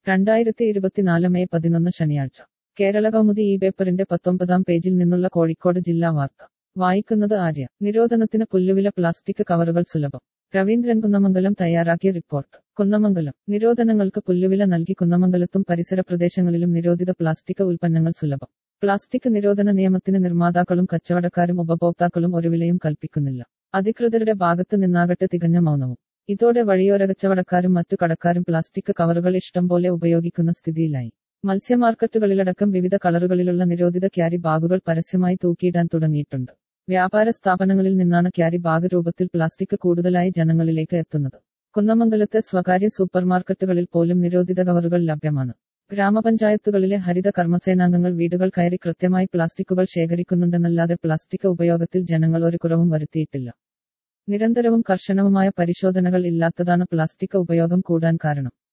രണ്ടായിരത്തി ഇരുപത്തിനാല് മെയ് പതിനൊന്ന് ശനിയാഴ്ച കേരള കൗമുദി ഈ പേപ്പറിന്റെ പത്തൊമ്പതാം പേജിൽ നിന്നുള്ള കോഴിക്കോട് ജില്ലാ വാർത്ത വായിക്കുന്നത് ആര്യ നിരോധനത്തിന് പുല്ലുവില പ്ലാസ്റ്റിക് കവറുകൾ സുലഭം രവീന്ദ്രൻ കുന്നമംഗലം തയ്യാറാക്കിയ റിപ്പോർട്ട് കുന്നമംഗലം നിരോധനങ്ങൾക്ക് പുല്ലുവില നൽകി കുന്നമംഗലത്തും പരിസര പ്രദേശങ്ങളിലും നിരോധിത പ്ലാസ്റ്റിക് ഉൽപ്പന്നങ്ങൾ സുലഭം പ്ലാസ്റ്റിക് നിരോധന നിയമത്തിന് നിർമ്മാതാക്കളും കച്ചവടക്കാരും ഉപഭോക്താക്കളും ഒരു വിലയും കൽപ്പിക്കുന്നില്ല അധികൃതരുടെ ഭാഗത്ത് നിന്നാകട്ടെ തികഞ്ഞ മൗനവും ഇതോടെ വഴിയോര കച്ചവടക്കാരും മറ്റു കടക്കാരും പ്ലാസ്റ്റിക് കവറുകൾ ഇഷ്ടം പോലെ ഉപയോഗിക്കുന്ന സ്ഥിതിയിലായി മത്സ്യമാർക്കറ്റുകളിലടക്കം വിവിധ കളറുകളിലുള്ള നിരോധിത ക്യാരി ബാഗുകൾ പരസ്യമായി തൂക്കിയിടാൻ തുടങ്ങിയിട്ടുണ്ട് വ്യാപാര സ്ഥാപനങ്ങളിൽ നിന്നാണ് ക്യാരി ബാഗ് രൂപത്തിൽ പ്ലാസ്റ്റിക് കൂടുതലായി ജനങ്ങളിലേക്ക് എത്തുന്നത് കുന്നമംഗലത്തെ സ്വകാര്യ സൂപ്പർമാർക്കറ്റുകളിൽ പോലും നിരോധിത കവറുകൾ ലഭ്യമാണ് ഗ്രാമപഞ്ചായത്തുകളിലെ ഹരിത കർമ്മസേനാംഗങ്ങൾ വീടുകൾ കയറി കൃത്യമായി പ്ലാസ്റ്റിക്കുകൾ ശേഖരിക്കുന്നുണ്ടെന്നല്ലാതെ പ്ലാസ്റ്റിക് ഉപയോഗത്തിൽ ജനങ്ങൾ ഒരു കുറവും വരുത്തിയിട്ടില്ല നിരന്തരവും കർശനവുമായ പരിശോധനകൾ ഇല്ലാത്തതാണ് പ്ലാസ്റ്റിക് ഉപയോഗം കൂടാൻ കാരണം